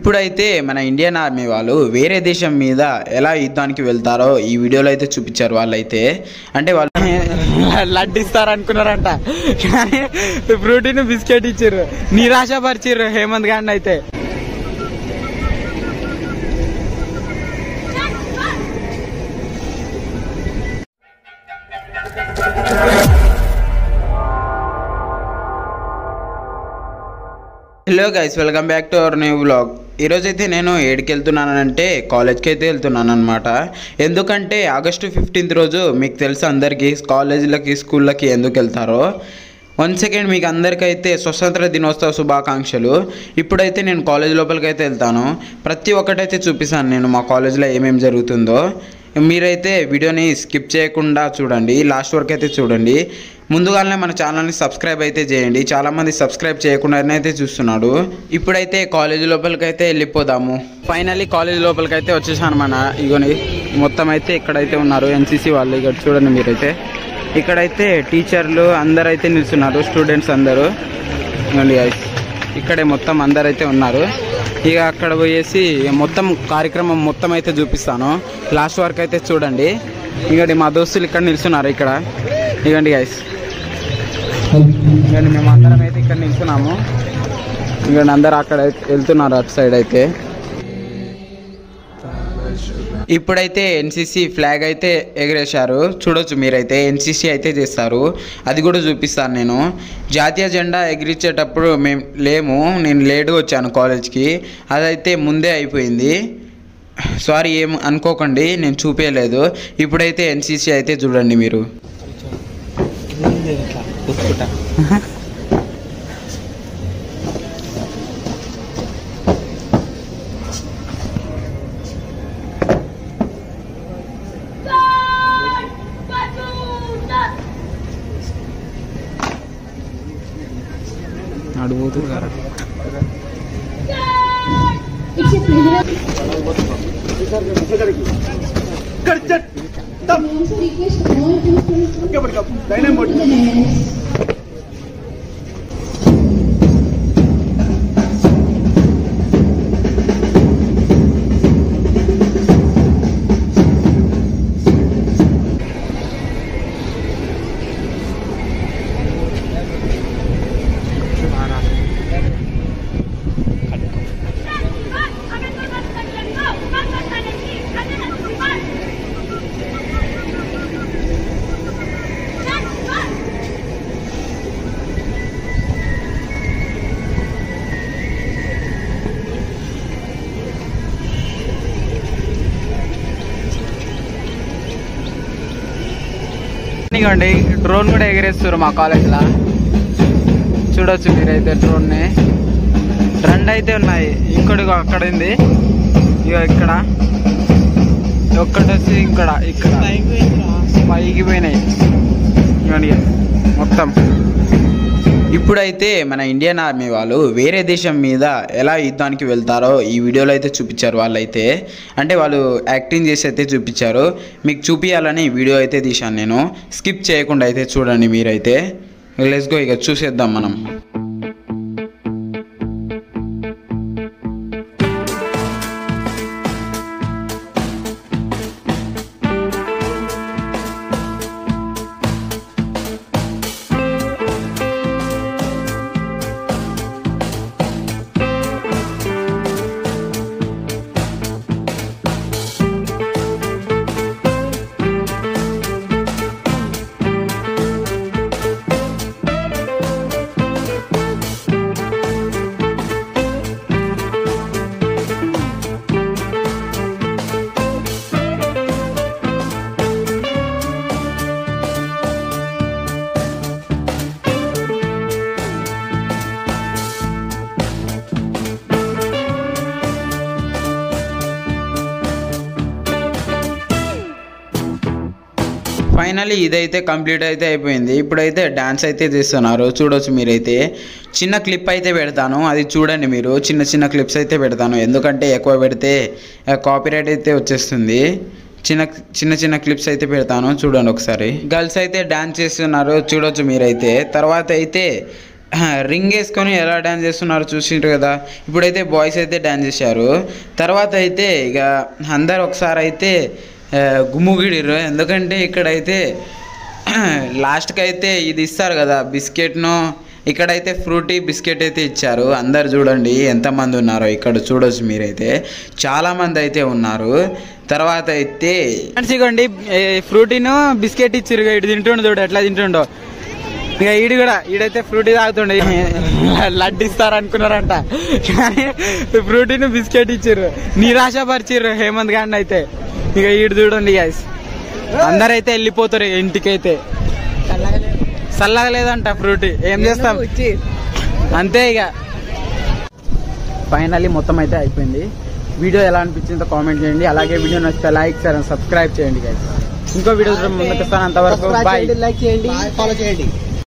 ఇప్పుడైతే మన Indian army వాళ్ళు వేరే దేశం మీద ఎలా యుద్ధానికి వెళ్తారో ఈ వీడియోలో అయితే చూపించారు వాళ్ళైతే అంటే వాళ్ళు లడ్డు ఇస్తారు అనుకున్నారంట కానీ ఫ్రూటీన్ బిస్కెట్ ఇచ్చారు నిరాశపరిచారు హేమంత్ గాండి అయితే hello guys welcome back to our new blog ఈరోజు అయితే నేను ఏడికి వెళ్తున్నానంటే కాలేజ్కి అయితే వెళ్తున్నాను అనమాట ఎందుకంటే ఆగస్టు ఫిఫ్టీన్త్ రోజు మీకు తెలుసు అందరికీ కాలేజీలకి స్కూళ్ళకి ఎందుకు వెళ్తారో వన్ సెకండ్ మీకు అందరికైతే స్వతంత్ర దినోత్సవ శుభాకాంక్షలు ఇప్పుడైతే నేను కాలేజ్ లోపలికి అయితే వెళ్తాను ప్రతి ఒక్కటైతే చూపిస్తాను నేను మా కాలేజీలో ఏమేమి జరుగుతుందో మీరైతే వీడియోని స్కిప్ చేయకుండా చూడండి లాస్ట్ వరకు అయితే చూడండి ముందుగానే మన ఛానల్ని సబ్స్క్రైబ్ అయితే చేయండి చాలామంది సబ్స్క్రైబ్ చేయకుండానే అయితే చూస్తున్నాడు ఇప్పుడైతే కాలేజ్ లోపలికి అయితే వెళ్ళిపోదాము ఫైనల్లీ కాలేజ్ లోపలికి అయితే వచ్చేసాను మన ఇగోని మొత్తం అయితే ఇక్కడైతే ఉన్నారు ఎన్సీసీ వాళ్ళు ఇక్కడ చూడండి మీరైతే ఇక్కడైతే టీచర్లు అందరు అయితే నిల్చున్నారు స్టూడెంట్స్ అందరూ ఇగోండి guys. ఇక్కడే మొత్తం అందరైతే ఉన్నారు ఇక అక్కడ పోయేసి మొత్తం కార్యక్రమం మొత్తం అయితే చూపిస్తాను లాస్ట్ వరకు అయితే చూడండి ఇగోండి మా దోస్తులు ఇక్కడ నిల్చున్నారు ఇక్కడ ఇగోండి గైస్ ఇగోండి మేము అందరం అయితే ఇక్కడ నిల్చున్నాము ఇగోండి అందరు అక్కడ అయితే వెళ్తున్నారు అటు సైడ్ అయితే ఇప్పుడైతే ఎన్సీసీ ఫ్లాగ్ అయితే ఎగరేశారు చూడొచ్చు మీరైతే ఎన్సీసీ అయితే చేస్తారు అది కూడా చూపిస్తాను నేను జాతీయ జెండా ఎగిరించేటప్పుడు మేము లేము నేను లేట్గా వచ్చాను కాలేజ్కి అదైతే ముందే అయిపోయింది సారీ ఏం అనుకోకండి నేను చూపించలేదు ఇప్పుడైతే ఎన్సీసీ అయితే చూడండి మీరు అడుగుతుంది కదా It's a privilege. I also request all to to the dais. ఇవ్వండి డ్రోన్ కూడా ఎగరేస్తారు మా కాలేజ్లో చూడొచ్చు మీరైతే డ్రోన్ని రెండు అయితే ఉన్నాయి ఇంకోటి ఇగో అక్కడ ఉంది ఇక ఇక్కడ ఒక్కటి వచ్చి ఇక్కడ ఇక్కడ పైకి పోయినాయి ఇవ్వండి మొత్తం ఇప్పుడైతే మన ఇండియన్ ఆర్మీ వాళ్ళు వేరే దేశం మీద ఎలా యుద్ధానికి వెళ్తారో ఈ వీడియోలో అయితే చూపించారు వాళ్ళైతే అంటే వాళ్ళు యాక్టింగ్ చేసి అయితే చూపించారు మీకు చూపించాలని వీడియో అయితే తీశాను నేను స్కిప్ చేయకుండా అయితే చూడండి మీరైతే లెస్ గో ఇక చూసేద్దాం మనం ఫైనలీ ఇదైతే కంప్లీట్ అయితే అయిపోయింది ఇప్పుడైతే డ్యాన్స్ అయితే చేస్తున్నారు చూడొచ్చు మీరైతే చిన్న క్లిప్ అయితే పెడతాను అది చూడండి మీరు చిన్న చిన్న క్లిప్స్ అయితే పెడతాను ఎందుకంటే ఎక్కువ పెడితే కాపీరైట్ అయితే వచ్చేస్తుంది చిన్న చిన్న చిన్న క్లిప్స్ అయితే పెడతాను చూడండి ఒకసారి గర్ల్స్ అయితే డ్యాన్స్ చేస్తున్నారు చూడొచ్చు మీరైతే తర్వాత అయితే రింగ్ వేసుకొని ఎలా డ్యాన్స్ చేస్తున్నారో చూసిండ్రు కదా ఇప్పుడైతే బాయ్స్ అయితే డ్యాన్స్ చేశారు తర్వాత అయితే ఇక అందరు ఒకసారి అయితే ఆ, గుమ్ముగిడిర్రు ఎందుకంటే ఇక్కడైతే లాస్ట్కి అయితే ఇది ఇస్తారు కదా బిస్కెట్ను ఇక్కడైతే ఫ్రూటీ బిస్కెట్ అయితే ఇచ్చారు అందరు చూడండి ఎంతమంది ఉన్నారో ఇక్కడ చూడొచ్చు మీరైతే చాలామంది అయితే ఉన్నారు తర్వాత అయితే ఫ్రెండ్స్ ఇగోండి ఫ్రూటీను బిస్కెట్ ఇచ్చిరు ఇటు తింటుండు చూడు ఎట్లా తింటుండో ఇక ఈడు కూడా ఈడైతే ఫ్రూటీ తాగుతుండే లడ్డు ఇస్తారు అనుకున్నారంట కానీ ఫ్రూటీని బిస్కెట్ ఇచ్చిర్రు నిరాశపరిచిర్రు హేమంత్ గాండి అయితే ఇక ఈడు చూడండి గైస్ అందరైతే వెళ్ళిపోతారు ఇక ఇంటికైతే చల్లగా లేదంట ఫ్రూటీ ఏం చేస్తాం అంతే ఇక ఫైనల్లీ మొత్తం అయితే అయిపోయింది వీడియో ఎలా అనిపించిందో కామెంట్ చేయండి అలాగే వీడియో నచ్చితే లైక్ షేర్ సబ్స్క్రైబ్ చేయండి guys. ఇంకో వీడియో ముందుకు వస్తాను అంతవరకు బాయ్ లైక్ చేయండి ఫాలో చేయండి